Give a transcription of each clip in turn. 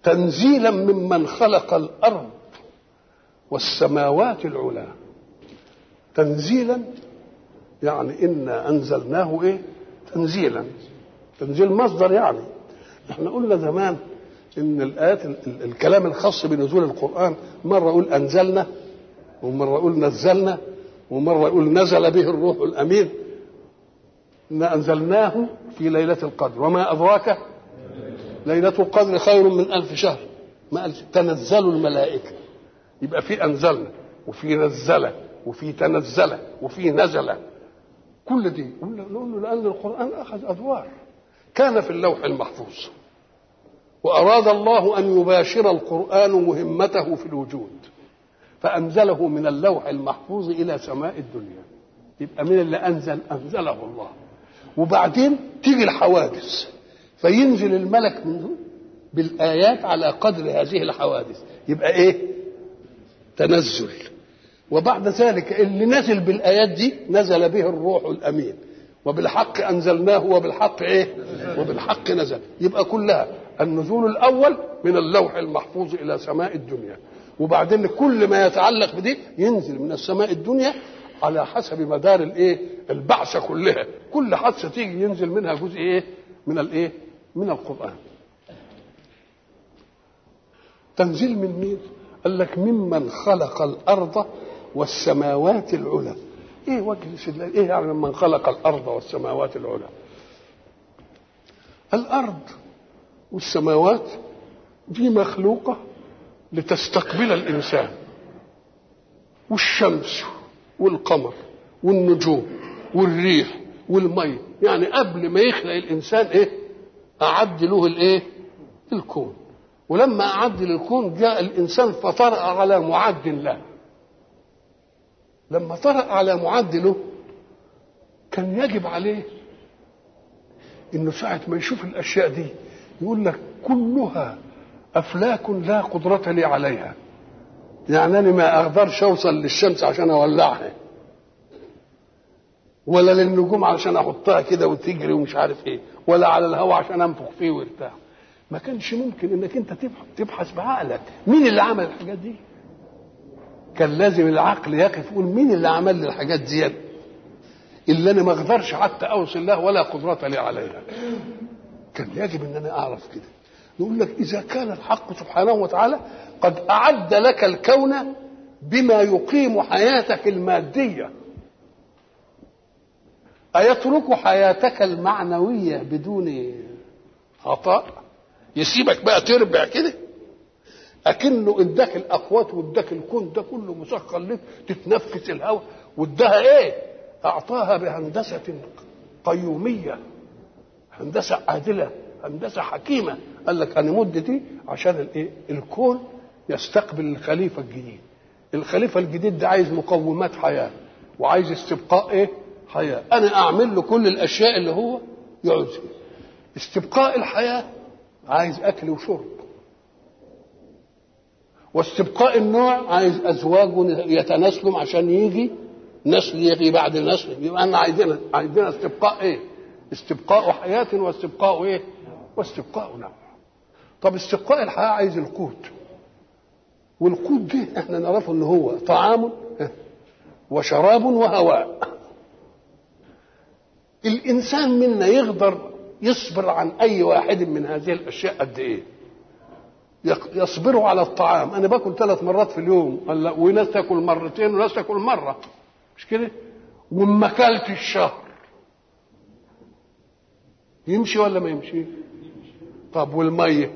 تنزيلا ممن خلق الارض والسماوات العلى تنزيلا يعني انا انزلناه ايه تنزيلا تنزيل مصدر يعني احنا قلنا زمان ان الايات الكلام الخاص بنزول القران مره يقول انزلنا ومره يقول نزلنا ومره يقول نزل به الروح الامين إنا أنزلناه في ليلة القدر وما أدراك ليلة القدر خير من ألف شهر ما قالش تنزل الملائكة يبقى في أنزلنا وفي نزل وفي تنزل وفي نزل كل دي نقول له لأن القرآن أخذ أدوار كان في اللوح المحفوظ وأراد الله أن يباشر القرآن مهمته في الوجود فأنزله من اللوح المحفوظ إلى سماء الدنيا يبقى من اللي أنزل أنزله الله وبعدين تيجي الحوادث فينزل الملك منه بالآيات على قدر هذه الحوادث يبقى إيه تنزل وبعد ذلك اللي نزل بالآيات دي نزل به الروح الأمين وبالحق أنزلناه وبالحق إيه وبالحق نزل يبقى كلها النزول الأول من اللوح المحفوظ إلى سماء الدنيا وبعدين كل ما يتعلق بدي ينزل من السماء الدنيا على حسب مدار الايه البعثه كلها كل حادثه تيجي ينزل منها جزء ايه من الايه من القران تنزيل من مين قال لك ممن خلق الارض والسماوات العلى ايه وجه الاستدلال ايه يعني ممن خلق الارض والسماوات العلى الارض والسماوات دي مخلوقه لتستقبل الانسان والشمس والقمر والنجوم والريح والمي يعني قبل ما يخلق الانسان ايه اعد له الايه الكون ولما اعد للكون جاء الانسان فطرأ على معد له لما طرأ على معد له كان يجب عليه انه ساعة ما يشوف الاشياء دي يقول لك كلها افلاك لا قدرة لي عليها يعني انا ما اقدرش اوصل للشمس عشان اولعها ولا للنجوم عشان احطها كده وتجري ومش عارف ايه ولا على الهواء عشان انفخ فيه ويرتاح ما كانش ممكن انك انت تبحث بعقلك مين اللي عمل الحاجات دي كان لازم العقل يقف يقول مين اللي عمل لي الحاجات دي اللي انا ما اقدرش حتى اوصل له ولا قدرة لي عليها كان يجب ان انا اعرف كده نقول لك اذا كان الحق سبحانه وتعالى قد اعد لك الكون بما يقيم حياتك الماديه ايترك حياتك المعنويه بدون عطاء يسيبك بقى تربع كده اكنه اداك الاقوات واداك الكون ده كله مسخر لك تتنفس الهواء واداها ايه اعطاها بهندسه قيوميه هندسه عادله هندسه حكيمه قال لك انا مدتي عشان الايه الكون يستقبل الخليفه الجديد الخليفه الجديد ده عايز مقومات حياه وعايز استبقاء ايه حياه انا اعمل له كل الاشياء اللي هو يعوزها استبقاء الحياه عايز اكل وشرب واستبقاء النوع عايز ازواج يتناسلوا عشان يجي نسل يجي بعد النسل يبقى انا عايزين عايزين استبقاء ايه استبقاء حياه واستبقاء ايه واستبقاء نوع طب استبقاء الحياه عايز القوت والقوت ده احنا نعرفه ان هو طعام وشراب وهواء الانسان منا يقدر يصبر عن اي واحد من هذه الاشياء قد ايه يصبروا على الطعام انا باكل ثلاث مرات في اليوم وناس تاكل مرتين وناس تاكل مره مش كده وما اكلت الشهر يمشي ولا ما يمشي طب والميه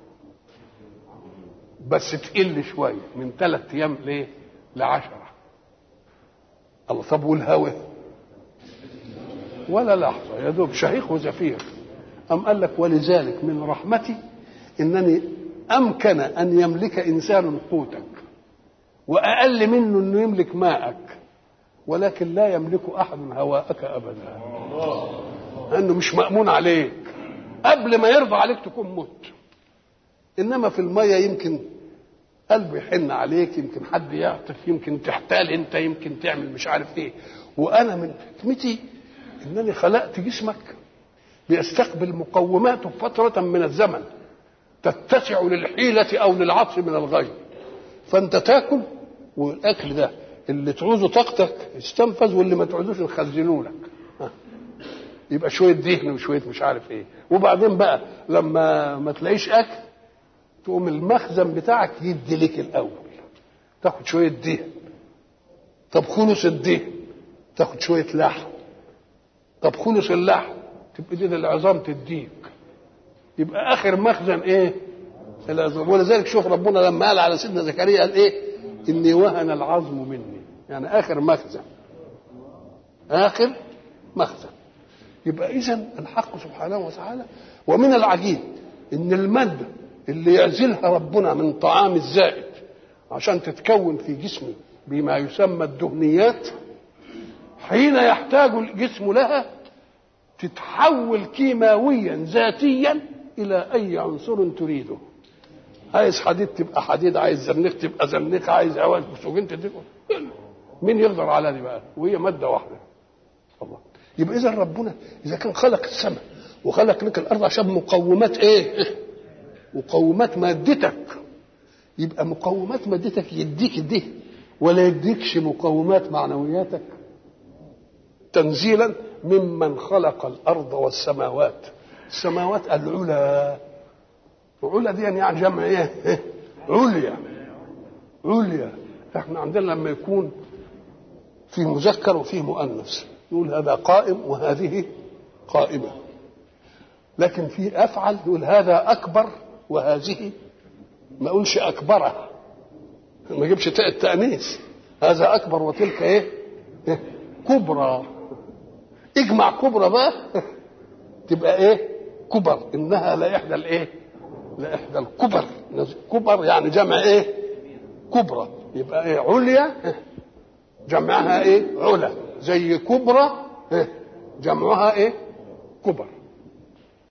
بس تقل شويه من ثلاث ايام ليه لعشرة الله طب والهواء ولا لحظه يا دوب شهيق وزفير أم قال لك ولذلك من رحمتي انني امكن ان يملك انسان قوتك واقل منه انه يملك ماءك ولكن لا يملك احد هواءك ابدا لانه مش مامون عليك قبل ما يرضى عليك تكون مت انما في الميه يمكن قلبه يحن عليك يمكن حد يعطف يمكن تحتال انت يمكن تعمل مش عارف ايه وانا من حكمتي انني خلقت جسمك بيستقبل مقوماته فتره من الزمن تتسع للحيلة أو للعطف من الغير فأنت تاكل والأكل ده اللي تعوزه طاقتك يستنفذ واللي ما تعوزوش نخزنه لك يبقى شوية دهن وشوية مش عارف ايه وبعدين بقى لما ما تلاقيش أكل تقوم المخزن بتاعك يدي لك الأول تاخد شوية دهن طب خلص الدهن تاخد شوية لحم طب خلص اللحم تبقى دي العظام تديك يبقى اخر مخزن ايه العظام ولذلك شوف ربنا لما قال على سيدنا زكريا قال ايه اني وهن العظم مني يعني اخر مخزن اخر مخزن يبقى اذا الحق سبحانه وتعالى ومن العجيب ان الماده اللي يعزلها ربنا من طعام الزائد عشان تتكون في جسمه بما يسمى الدهنيات حين يحتاج الجسم لها تتحول كيماويا ذاتيا الى اي عنصر تريده عايز حديد تبقى حديد عايز زنيخ تبقى زنيخ عايز عواز اكسجين تبقى مين يقدر على دي بقى وهي ماده واحده الله يبقى اذا ربنا اذا كان خلق السماء وخلق لك الارض عشان مقومات ايه مقومات مادتك يبقى مقومات مادتك يديك دي ولا يديكش مقومات معنوياتك تنزيلا ممن خلق الارض والسماوات السماوات العلا العلا دي يعني جمع ايه عليا عليا احنا عندنا لما يكون في مذكر وفيه مؤنث يقول هذا قائم وهذه قائمه لكن في افعل يقول هذا اكبر وهذه ما اقولش اكبره ما يجيبش تاء التانيث هذا اكبر وتلك ايه, إيه؟ كبرى اجمع كبرى بقى تبقى ايه كبر انها لاحدى الايه لاحدى الكبر كبر يعني جمع ايه كبرى يبقى ايه عليا جمعها ايه علا زي كبرى إيه؟ جمعها ايه كبر